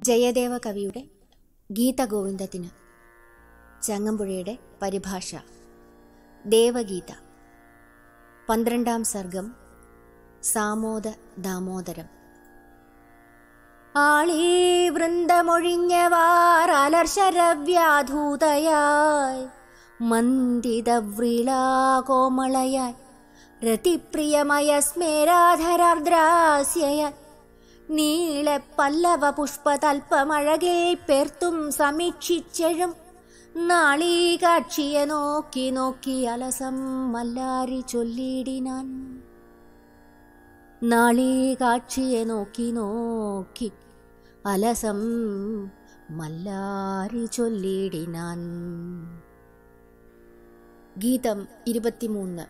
ജയദേവ കവിയുടെ ഗീതഗോവിന്ദത്തിന് ചങ്ങമ്പുഴയുടെ പരിഭാഷ ദേവഗീത പന്ത്രണ്ടാം സർഗം സാമോദ ദാമോദരം ആളീ വൃന്ദമൊഴിഞ്ഞവാർ അലർശരവ്യാധൂതയായി മന്ദിതവ്രീളാകോമളയായി രതിപ്രിയമയ സ്മേരാധരാർദ്രാസ്യയായി നീളെ പല്ലവ പുഷ്പതൽപ്പമഴകേ പേർത്തും സമീക്ഷിച്ചെഴും നാളീ കാക്ഷിയെ നോക്കി നോക്കി അലസം മല്ലാരി ചൊല്ലിടിനാൻ നാളീ കാക്ഷിയെ നോക്കി നോക്കി അലസം മല്ലാരി ചൊല്ലിടിനാൻ ഗീതം ഇരുപത്തിമൂന്ന്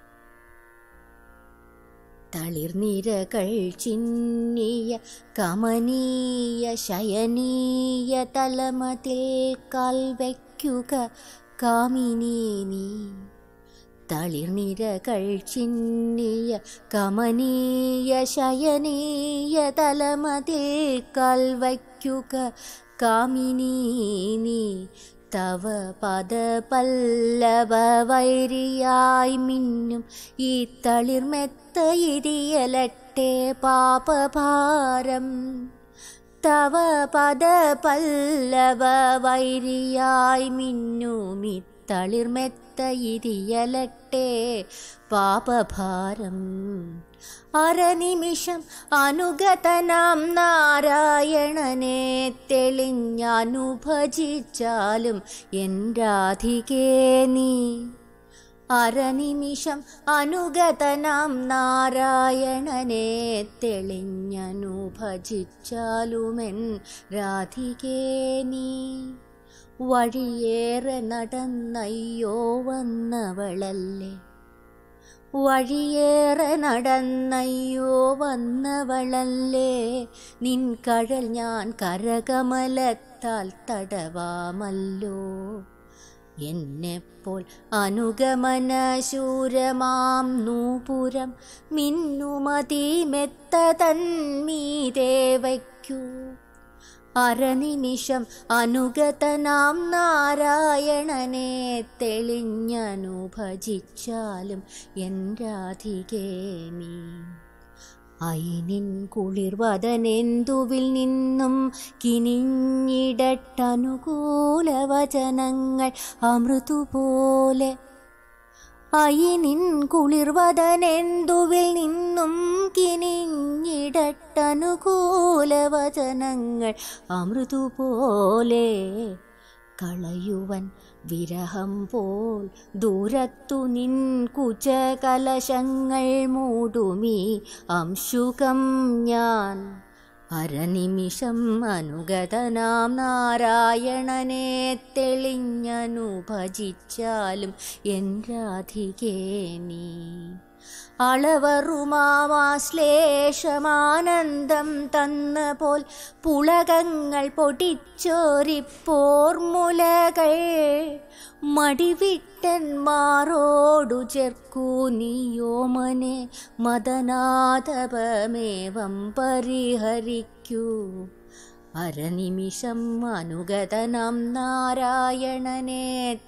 തളിർനിരകൾ ചിന്നിയ കമനീയ ശയനീയ തലമതിൽ കാൽ വയ്ക്കുക കാമിനി നീ തളിർനിരകൾ ചിന്നിയ കമനീയ ശയനീയ തലമതിൽ കാൽ വയ്ക്കുക കാമിനി നീ തവ പദപല്ലവ വൈരിയായി മിന്നും ഈ തളിർമെത്തയിരിയലട്ടെ പാപഭാരം തവ പദപല്ലവ വൈരിയായി മിന്നും ഈ തളിർമെത്തയിരിയലട്ടെ പാപഭാരം അരനിമിഷം അനുഗതനാം നാരായണനെ തെളിഞ്ഞനുഭജിച്ചാലും എൻ രാധികേ നീ അരനിമിഷം അനുഗതനാം നാരായണനെ തെളിഞ്ഞനുഭജിച്ചാലുമെൻ രാധികേ നീ വഴിയേറെ നടന്നയ്യോ വന്നവളല്ലേ വഴിയേറെ നടന്നയ്യോ വന്നവളല്ലേ നിൻ കഴൽ ഞാൻ കരകമലത്താൽ തടവാമല്ലോ എന്നെപ്പോൾ അനുഗമനശൂരമാം നൂപുരം മിന്നുമതി മെത്ത തന്മീതേ വയ്ക്കൂ അരനിമിഷം അനുഗതനാം നാരായണനെ തെളിഞ്ഞനുഭജിച്ചാലും എൻ രാധികേ നീ അയിനിൻ കുളിർവദനെന്തുവിൽ നിന്നും കിനിഞ്ഞിടട്ടനുകൂല വചനങ്ങൾ അമൃതുപോലെ അയിനിൻ കുളിർവദനെന്തുവിൽ നിന്നും കിനിഞ്ഞിടട്ടനുകൂല വചനങ്ങൾ അമൃതുപോലെ കളയുവൻ വിരഹം പോൽ ദൂരത്തു നിൻ കുചകലശങ്ങൾ മൂടുമീ അംശുകം ഞാൻ അരനിമിഷം അനുഗതനാം നാരായണനെ തെളിഞ്ഞനുഭജിച്ചാലും എൻ രാധികേ നീ അളവറുമാശ്ലേഷമാനന്ദം തന്ന പോൽ പുളകങ്ങൾ പൊടിച്ചോരിപ്പോർമുലകൾ മടിവിട്ടന്മാരോടു ചേർക്കൂ നീയോമനെ മദനാഥപമേവം പരിഹരിക്കൂ അരനിമിഷം അനുഗതനം നാരായണനെ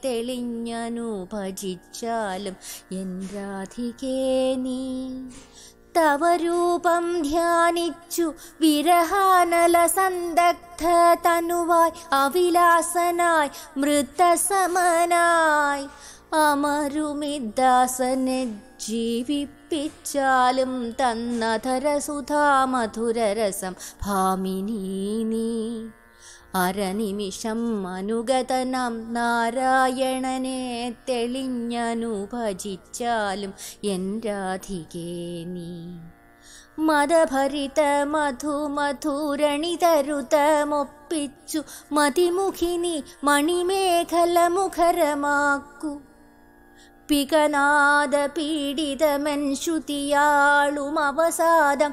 തെളിഞ്ഞനുഭജിച്ചാലും എൻ രാധികേ നീ തവ രൂപം ധ്യാനിച്ചു വിരഹാനല സന്ദഗ്ധ തനുവായി അവിലാസനായി മൃതസമനായി അമരുമിദാസനെ ജീവിപ്പിച്ചാലും തന്നധരസുധാ മധുരരസം ഭാമിനി നീ അരനിമിഷം അനുഗതനം നാരായണനെ തെളിഞ്ഞനുഭജിച്ചാലും എൻ രാധികേ നീ മതഭരിത മധുമധുരണിതരുതമൊപ്പിച്ചു മതിമുഖിനി മണിമേഖല മുഖരമാക്കൂ പികനാദ പീഡിതമൻ ശ്രുതിയാളും അവസാദം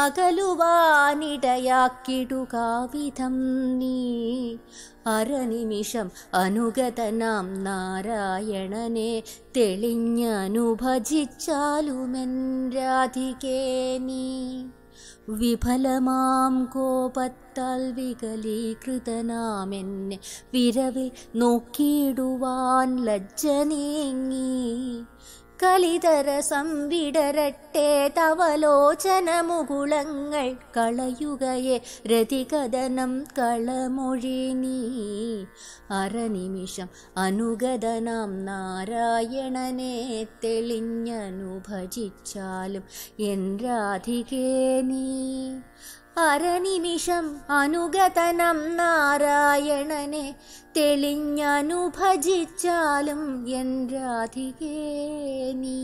അകലുവാനിടയാക്കിടുകാവിധം നീ അരനിമിഷം അനുഗതനാം നാരായണനെ തെളിഞ്ഞനുഭജിച്ചാലുമെൻ രാധികേ നീ വിഫലമാം കോപത്താൽ വികലീകൃതനാമെന്നെ വിരവിൽ നോക്കിയിടുവാൻ ലജ്ജ നീങ്ങി കലിതര സംവിടരട്ടെ തവലോചന മുകുളങ്ങൾ കളയുകയെ രതികഥനം കളമൊഴി നീ അരനിമിഷം അനുഗതനാം നാരായണനെ തെളിഞ്ഞനു ഭജിച്ചാലും എൻ രാധികേ നീ അരനിമിഷം അനുഗതനം നാരായണനെ തെളിഞ്ഞനു ഭജിച്ചാലും എൻ രാധികേ നീ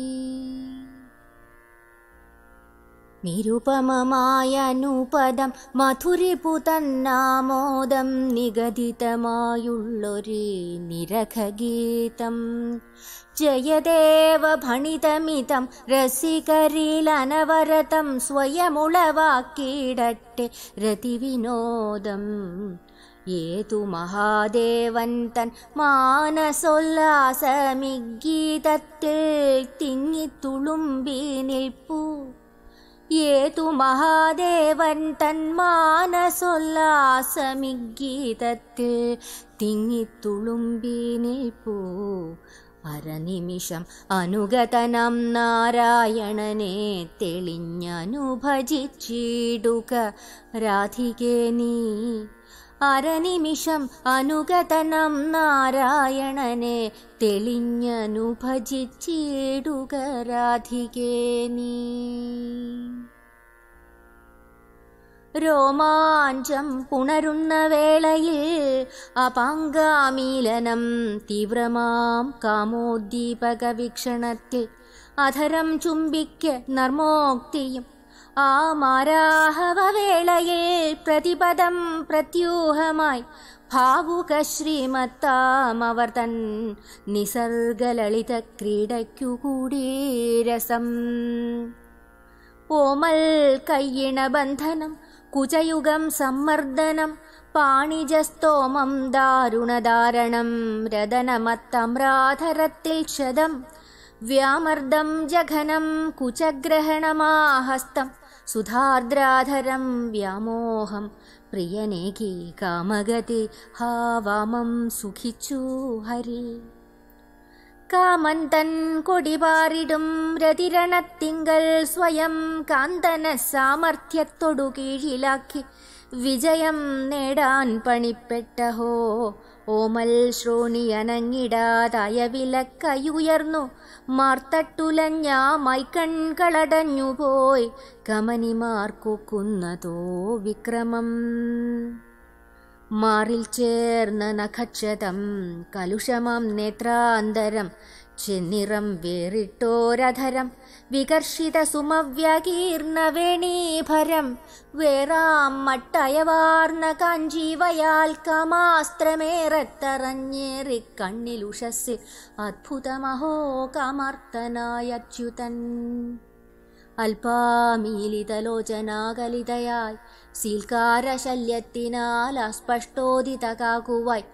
നിരുപമമായ അനുപദം മധുരിപുതന്നാമോദം നിഗദിതമായുള്ളൊരു നിരഖഗീതം ജയദേവ ഭണിതമിതം രസികരിലനവരതം സ്വയമുളവാക്കിയിടട്ടെ രതിവിനോദം ഏതു മഹാദേവൻ തൻ മാനസോല്ലാസമിഗീതത്തിൽ തിങ്ങിത്തുളുമ്പി നിൽപ്പൂ ഏതു മഹാദേവൻ തൻ മാനസോല്ലാസമിഗീതത്തിൽ തിങ്ങിത്തുളുമ്പി നിൽപ്പൂ അരനിമിഷം അനുഗതനം നാരായണനെ തെളിഞ്ഞനുഭജിച്ചിടുക രാധികേ നീ അരനിമിഷം അനുഗതനം നാരായണനെ തെളിഞ്ഞനുഭജിച്ചിടുക രാധികേ നീ രോമാഞ്ചം പുണരുന്ന വേളയിൽ അപാങ്കാമീലനം തീവ്രമാം കാമോദ്ദീപക വീക്ഷണത്തിൽ അധരം ചുംബിക്ക് നർമ്മോക്തിയും ആ മാരാഹവവേളയിൽ പ്രതിപദം പ്രത്യൂഹമായി ഭാവുക ശ്രീമത്താമവർ തൻ നിസർഗലളിത ക്രീഡയ്ക്കുകൂടി രസം ഓമൽ കയ്യിണ ബന്ധനം കുചയുഗം സമ്മർദ്ദനം പാണിജസ്തോമം ദാരുണധാരണം രതനമത്തമ്രാധരത്തിൽ ക്ഷതം വ്യാമർദ്ദം ജഘനം കുചഗ്രഹണമാഹസ്തം സുധാർദ്രാധരം വ്യാമോഹം പ്രിയനേകി കാമഗതി ഹാ വാമം സുഖിച്ചു ഹരി കാമൻ തൻ കൊടിപാറിടും രതിരണത്തിങ്കൽ സ്വയം കാന്തന സാമർഥ്യത്തൊടു കീഴിലാക്കി വിജയം നേടാൻ പണിപ്പെട്ടഹോ ഓമൽ ശ്രോണി അനങ്ങിടാതായ വിലക്കയുയർന്നു മാർത്തട്ടുലഞ്ഞ മൈക്കൺകളടഞ്ഞുപോയി കമനിമാർക്കൊക്കുന്നതോ വിക്രമം മാറിൽ ചേർന്ന നഖക്ഷതം കലുഷമം നേത്രാന്തരം ചെന്നിറം വേറിട്ടോരധരം വികർഷിത സുമവ്യകീർണ വേണീഭരം വേറാം മട്ടയവാർന്ന കാഞ്ചീവയാൽ കാമാസ്ത്രമേറത്തറഞ്ഞേറി കണ്ണിലുഷസ്സിൽ അദ്ഭുതമഹോ കാമാർത്തനായ അച്യുതൻ അല്പാമീലിതലോചനാകലിതയായി സീൽക്കാരശല്യത്തിനാൽ അസ്പഷ്ടോദിതകാകുവായി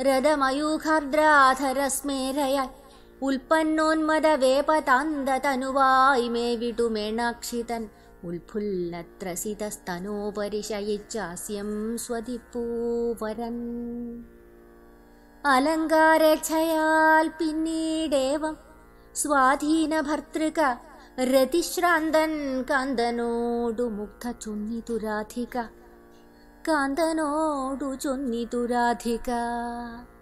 രഥമയൂഖർദ്രാധരസ്മേരയായി ഉൽപ്പന്നോന്മത വേപതാന്തതനുവായി മേ വിടുമേണാക്ഷിതൻ ഉൽഫുല്ലത്രസിതസ്തനോപരിശയിച്ചാസ്യം സ്വതിപ്പൂവരൻ അലങ്കാരേച്ഛയാൽ പിന്നീടേവം സ്വാധീനഭർത്തൃക രതിശ്രാന്തൻ കാന്തനോടു മുഗ്ധ ചൊന്നിതുരാധിക കാന്തനോടു ചൊന്നിതുരാധിക